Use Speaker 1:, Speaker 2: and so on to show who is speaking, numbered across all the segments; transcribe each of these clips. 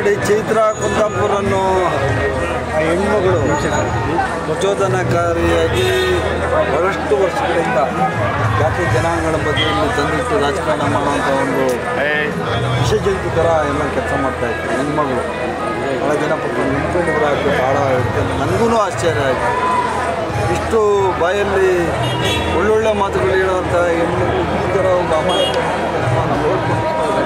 Speaker 1: ನೋಡಿ ಚೈತ್ರ ಕುಂದಾಪುರ್ ಅನ್ನೋ ಆ ಹೆಣ್ಮಗಳು ಪ್ರಚೋದನಕಾರಿಯಾಗಿ ಬಹಳಷ್ಟು ವರ್ಷಗಳಿಂದ ಜಾತಿ ಜನಾಂಗಗಳ ಬದಲಿನಲ್ಲಿ ತಂದಿಟ್ಟು ರಾಜಕಾರಣ ಮಾಡುವಂಥ ಒಂದು ವಿಷಜಂತು ಥರ ಎಲ್ಲ ಕೆಲಸ ಮಾಡ್ತಾ ಇತ್ತು ಹೆಣ್ಮಗಳು ಭಾಳ ಜನ ಪಾಪ ನಿಂತ್ಕೊಂಡಿದ್ರು ಹಾಕಿ ಭಾಳ ನನಗೂ ಆಶ್ಚರ್ಯ ಆಯಿತು ಇಷ್ಟು ಬಾಯಲ್ಲಿ ಒಳ್ಳೊಳ್ಳೆ ಮಾತುಗಳು ಹೇಳುವಂಥ ಹೆಣ್ಮಕ್ಳು ಈ ಥರ ಒಂದು ಅಮಾಯಕ ಕೆಲಸವನ್ನು ನೋಡ್ಕೊಂಡು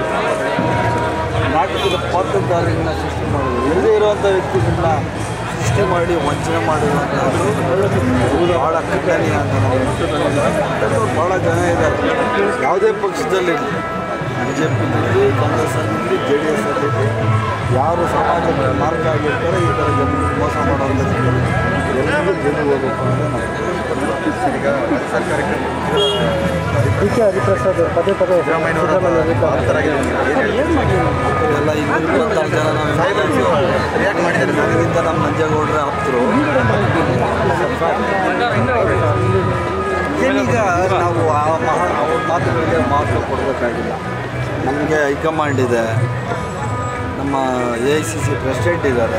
Speaker 1: ನಾಟಕದ ಪಾತ್ರಧಾರಿಗಳನ್ನ ಸೃಷ್ಟಿ ಮಾಡೋದು ಇಲ್ಲದೇ ಇರುವಂಥ ವ್ಯಕ್ತಿಗಳನ್ನ ಸೃಷ್ಟಿ ಮಾಡಿ ವಂಚನೆ ಮಾಡಿರುವಂಥದ್ದು ಭಾಳ ಖಂಡನೀಯ ಅಂತ ನಾವು ಹೇಳ್ತೀವಿ. ಭಾಳ ಜನ ಇದ್ದಾರೆ ಯಾವುದೇ ಪಕ್ಷದಲ್ಲಿ ಬಿ ಜೆ ಪಿನಲ್ಲಿ ಕಾಂಗ್ರೆಸ್ಸಲ್ಲಿರಲಿ ಜೆ ಡಿ ಎಸ್ ಅಲ್ಲಿ ಯಾರು ಸಮಾಜದ ಮಾರ್ಗ ಆಗಿರ್ತಾರೆ ಈ ಥರ ಜನರಿಗೆ ಮೋಸ ಮಾಡೋದು ಎಲ್ಲರಿಗೂ ಜೈಲಿಗೆ ಹೋಗಬೇಕು ಅಂತ ನಾವು
Speaker 2: ಈಗ ಸರ್ಕಾರಕ್ಕೆ
Speaker 3: ಡಿ ಕೆ ಹರಿಪ್ರಸಾದ್ ಅವರು ಪದೇ ಪದೇ
Speaker 1: ಎಲ್ಲ ಇನ್ನೂರ ಇಪ್ಪತ್ತಾರು ಜನ ನಾವು
Speaker 2: ರಿಯಾಕ್ಟ್ ಮಾಡಿದ್ದಾರೆ
Speaker 1: ನನಗಿಂತ ನಮ್ಮ ನಂಜೇಗೌಡರೇ ಆಪ್ತರು ಏನೀಗ ನಾವು ಆ ಮಹಾ ಅವ್ರ ಮಾತುಗಳಿಗೆ ಮಹತ್ವ ಕೊಡಬೇಕಾಗಿಲ್ಲ ನಮಗೆ ಹೈಕಮಾಂಡ್ ಇದೆ ನಮ್ಮ A I C C president ಇದ್ದಾರೆ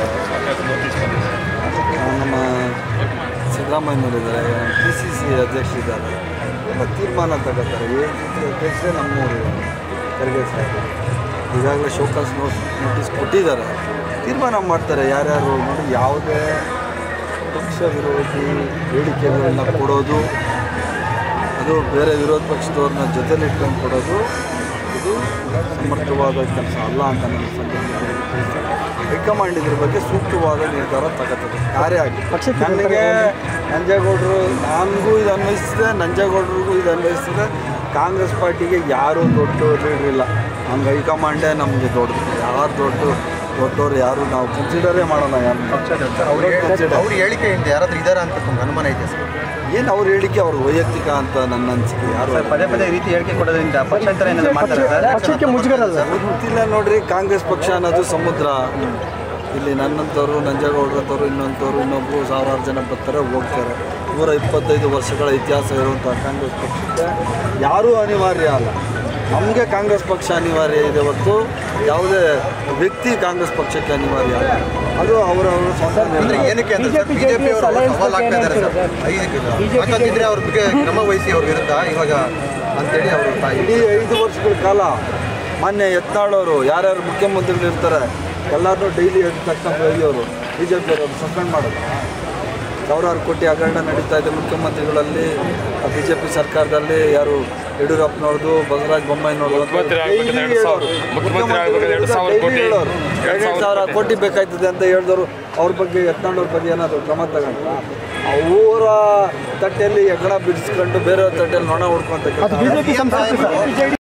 Speaker 1: ಆ, ನಮ್ಮ ಸಿದ್ದರಾಮಯ್ಯನವರಿದ್ದಾರೆ ಪಿ ಸಿ ಸಿ ಅಧ್ಯಕ್ಷರಿದ್ದಾರೆ ಎಲ್ಲ ತೀರ್ಮಾನ ತಗೋತಾರೆ ಎ ಐ ಸಿ ಸಿ ಅಧ್ಯಕ್ಷರೇ ನಮ್ಮೂರು ಖರ್ಗೆ ಸಾಹೇಬರು ಈಗಾಗಲೇ ಶೋಕಾಸ್ ನೋಟ್ ನೋಟಿಸ್ ಕೊಟ್ಟಿದ್ದಾರೆ ತೀರ್ಮಾನ ಮಾಡ್ತಾರೆ ಯಾರ್ಯಾರು ನೋಡಿ ಯಾವುದೇ ಪಕ್ಷ ವಿರೋಧಿ ಹೇಳಿಕೆಗಳನ್ನ ಕೊಡೋದು ಅದು ಬೇರೆ ವಿರೋಧ ಪಕ್ಷದವ್ರನ್ನ ಜೊತೆಲಿ ಇಟ್ಕೊಂಡು ಕೊಡೋದು ಇದು ಸಮರ್ಥವಾದ ಕೆಲಸ ಅಲ್ಲ ಅಂತ ನನ್ನ ಸಂದೇಶ ಹೈಕಮಾಂಡ್ ಇದ್ರ ಬಗ್ಗೆ ಸೂಕ್ತವಾದ ನಿರ್ಧಾರ ತಗೋತದೆ ಯಾರೇ ಆಗಲಿ
Speaker 3: ಪಕ್ಷಕ್ಕೆ
Speaker 1: ನನಗೆ ನಂಜೇಗೌಡರು ನನಗೂ ಇದು ಅನ್ವಯಿಸ್ತದೆ ನಂಜೇಗೌಡರಿಗೂ ಇದು ಅನ್ವಯಿಸ್ತದೆ ಕಾಂಗ್ರೆಸ್ ಪಾರ್ಟಿಗೆ ಯಾರೂ ದೊಡ್ಡ ಲೀಡ್ರ್ ಇಲ್ಲ ನಮ್ಗೆ ಹೈಕಮಾಂಡೇ ನಮಗೆ ದೊಡ್ಡದು ಯಾರು ದೊಡ್ಡ ದೊಡ್ಡವ್ರು ಯಾರು ನಾವು ಕನ್ಸಿಡರೇ ಮಾಡೋಣ ಯಾರು
Speaker 2: ಅವ್ರ ಅವ್ರ ಹೇಳಿಕೆಯಿಂದ ಯಾರಾದ್ರೂ ಇದಾರ ಅಂತ ತುಂಬ ಅನುಮಾನ ಇದೆ ಸರ್
Speaker 1: ಏನು ಅವ್ರ ಹೇಳಿಕೆ ಅವ್ರ ವೈಯಕ್ತಿಕ ಅಂತ ನನ್ನ ಅನಿಸಿಕೆ ಯಾರು
Speaker 2: ಪದೇ ಪದೇ ಈ ರೀತಿ ಹೇಳಿಕೆ ಕೊಡೋದ್ರಿಂದ ಪಕ್ಷಾಂತರ ಏನಾದ್ರು ಮಾಡ್ತಾರೆ ಸರ್
Speaker 3: ಪಕ್ಷಕ್ಕೆ ಮುಜುಗರ ಅಲ್ಲ
Speaker 1: ಗೊತ್ತಿಲ್ಲ ನೋಡ್ರಿ ಕಾಂಗ್ರೆಸ್ ಪಕ್ಷ ಅನ್ನೋದು ಸಮುದ್ರ ಇಲ್ಲಿ ನನ್ನಂಥವ್ರು ನಂಜೇಗೌಡರಂಥವ್ರು ಇನ್ನೊಂಥವ್ರು ಇನ್ನೊಬ್ಬರು ಸಾವಿರಾರು ಜನ ಬರ್ತಾರೆ ಹೋಗ್ತಾರೆ ನೂರ ಇಪ್ಪತ್ತೈದು ವರ್ಷಗಳ ಇತಿಹಾಸ ಇರುವಂಥ ಕಾಂಗ್ರೆಸ್ ಪಕ್ಷಕ್ಕೆ ಯಾರೂ ಅನಿವಾರ್ಯ ಅಲ್ಲ ನಮಗೆ ಕಾಂಗ್ರೆಸ್ ಪಕ್ಷ ಅನಿವಾರ್ಯ ಇದೆ ಹೊರತು ಯಾವುದೇ ವ್ಯಕ್ತಿ ಕಾಂಗ್ರೆಸ್ ಪಕ್ಷಕ್ಕೆ ಅನಿವಾರ್ಯ ಅಲ್ಲ ಅದು ಅವರವರು ಸ್ವಂತ
Speaker 2: ಅಂದ್ರೆ
Speaker 1: ನಿರ್ಣಯ.
Speaker 2: ಏನಕ್ಕೆ ಅಂದ್ರೆ ಸರ್ ಬಿಜೆಪಿ ಅವರು ಸವಾಲ್ ಆಗ್ತಾ ಇದ್ದಾರೆ ಸರ್ ಐದಕ್ಕೆ ಯಾಕಂತಿದ್ರೆ ಅವ್ರ ಬಗ್ಗೆ ಕ್ರಮ ವಹಿಸಿ ಅವ್ರ ವಿರುದ್ಧ ಇವಾಗ ಅಂತೇಳಿ ಅವರು ತಾಯಿ
Speaker 1: ಇಡೀ ಐದು ವರ್ಷಗಳ ಕಾಲ ಮಾನ್ಯ ಯತ್ನಾಳವರು ಯಾರ್ಯಾರು ಮುಖ್ಯಮಂತ್ರಿಗಳು ಇರ್ತಾರೆ ಎಲ್ಲರನ್ನೂ ಡೈಲಿ ಎದ್ದ ತಕ್ಷಣ ಬೆಳೆಯೋರು ಬಿ ಜೆ ಪಿಯವರು ಸಸ್ಪೆಂಡ್ ಮಾಡೋದು ಸಾವಿರಾರು ಕೋಟಿ ಹಗರಣ ನಡೀತಾ ಇದೆ ಮುಖ್ಯಮಂತ್ರಿಗಳಲ್ಲಿ ಬಿ ಜೆ ಪಿ ಸರ್ಕಾರದಲ್ಲಿ ಯಾರು ಯಡಿಯೂರಪ್ಪನವ್ರದ್ದು ಬಸವರಾಜ ಬೊಮ್ಮಾಯಿನವ್ರದ್ದು
Speaker 4: ಮುಖ್ಯಮಂತ್ರಿ ಆಗ್ಬೇಕಂದ್ರೆ ಎರಡು ಸಾವಿರ ಮುಖ್ಯಮಂತ್ರಿ ಆಗ್ಬೇಕಂದ್ರೆ ಎರಡು ಸಾವಿರ ಕೋಟಿ
Speaker 1: ಎರಡು ಸಾವಿರ ಕೋಟಿ ಬೇಕಾಯ್ತದೆ ಅಂತ ಹೇಳಿದವರು ಅವ್ರ ಬಗ್ಗೆ ಯತ್ನಾಳವ್ರ ಬಗ್ಗೆ ಏನಾದರೂ ಕ್ರಮ ತಗೊಂಡ್ರ ಅವರ ತಟ್ಟೆಯಲ್ಲಿ ಹೆಗ್ಗಣ ಬಿಡಿಸ್ಕೊಂಡು ಬೇರೆಯವ್ರ ತಟ್ಟೆಯಲ್ಲಿ ನೊಣ ಹೊಡ್ಕೊಂತ
Speaker 3: ಅದು ಬಿಜೆಪಿ ಸಂಸತ್ತು ಸರ್